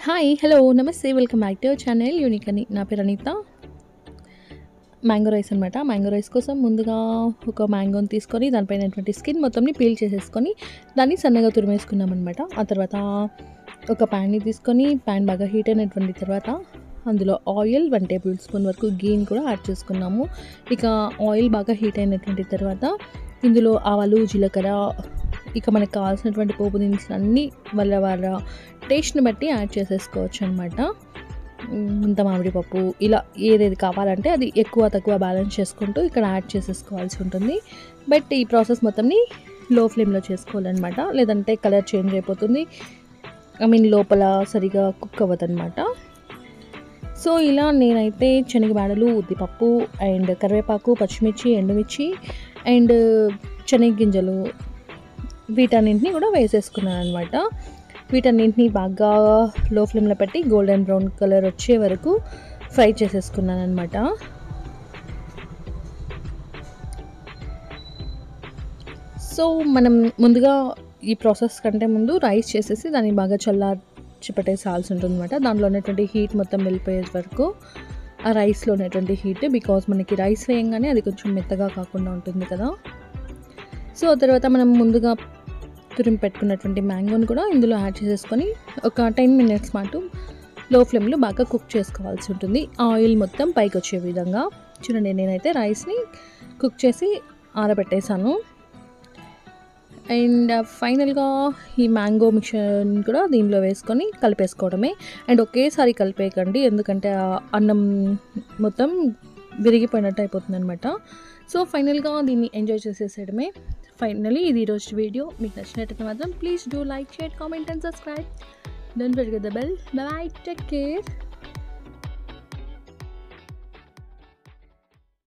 hi hello నమస్తే welcome back to our channel unique అని నా పేరు అనిత మ్యాంగో రైస్ అనమాట మ్యాంగో రైస్ కోసం ముందుగా ఒక మ్యాంగోని తీసుకొని దానిపైనటువంటి స్కిన్ మొత్తంని పీల్ చేసేసుకొని దాన్ని సన్నగా తురిమేసుకున్నాం అనమాట ఆ తర్వాత ఒక ప్యాన్ని తీసుకొని ప్యాన్ బాగా హీట్ అయినటువంటి తర్వాత అందులో ఆయిల్ వన్ టేబుల్ స్పూన్ వరకు గీని కూడా యాడ్ చేసుకున్నాము ఇక ఆయిల్ బాగా హీట్ అయినటువంటి తర్వాత ఇందులో ఆవాలు జీలకర్ర ఇక మనకు కావాల్సినటువంటి పోపు దినుసులు అన్నీ వాళ్ళ వాళ్ళ టేస్ట్ని బట్టి యాడ్ చేసేసుకోవచ్చు అనమాట ఇంత మామిడి పప్పు ఇలా ఏదేది కావాలంటే అది ఎక్కువ తక్కువ బ్యాలెన్స్ చేసుకుంటూ ఇక్కడ యాడ్ చేసేసుకోవాల్సి ఉంటుంది బట్ ఈ ప్రాసెస్ మొత్తంని లో ఫ్లేమ్లో చేసుకోవాలన్నమాట లేదంటే కలర్ చేంజ్ అయిపోతుంది ఐ మీన్ లోపల సరిగా కుక్ అవ్వదన్నమాట సో ఇలా నేనైతే శనగబాడలు ఉద్దిపప్పు అండ్ కరివేపాకు పచ్చిమిర్చి ఎండుమిర్చి అండ్ శనగ గింజలు వీటన్నింటినీ కూడా వేసేసుకున్నాను అనమాట వీటన్నింటినీ బాగా లో ఫ్లేమ్లో పెట్టి గోల్డెన్ బ్రౌన్ కలర్ వచ్చే వరకు ఫ్రై చేసేసుకున్నాను అనమాట సో మనం ముందుగా ఈ ప్రాసెస్ కంటే ముందు రైస్ చేసేసి దాన్ని బాగా చల్లార్చి పెట్టేసాల్సి ఉంటుంది అనమాట దాంట్లో ఉన్నటువంటి హీట్ మొత్తం వెళ్ళిపోయే వరకు ఆ రైస్లో ఉన్నటువంటి హీట్ బికాజ్ మనకి రైస్ వేయంగానే అది కొంచెం మెత్తగా కాకుండా ఉంటుంది కదా సో తర్వాత మనం ముందుగా తురిమి పెట్టుకున్నటువంటి మ్యాంగోని కూడా ఇందులో యాడ్ చేసేసుకొని ఒక టెన్ మినిట్స్ పాటు లో ఫ్లేమ్లో బాగా కుక్ చేసుకోవాల్సి ఉంటుంది ఆయిల్ మొత్తం పైకి వచ్చే విధంగా చూడండి నేనైతే రైస్ని కుక్ చేసి ఆరబెట్టేశాను అండ్ ఫైనల్గా ఈ మ్యాంగో మిక్చర్ కూడా దీనిలో వేసుకొని కలిపేసుకోవడమే అండ్ ఒకేసారి కలిపేయకండి ఎందుకంటే ఆ అన్నం మొత్తం విరిగిపోయినట్టు అయిపోతుంది అనమాట సో ఫైనల్గా దీన్ని ఎంజాయ్ చేసేసేయడమే ఫైనలీ ఇది ఈరోజు వీడియో మీకు నచ్చినట్టయితే మాత్రం please do like share comment and subscribe don't forget the bell bye take care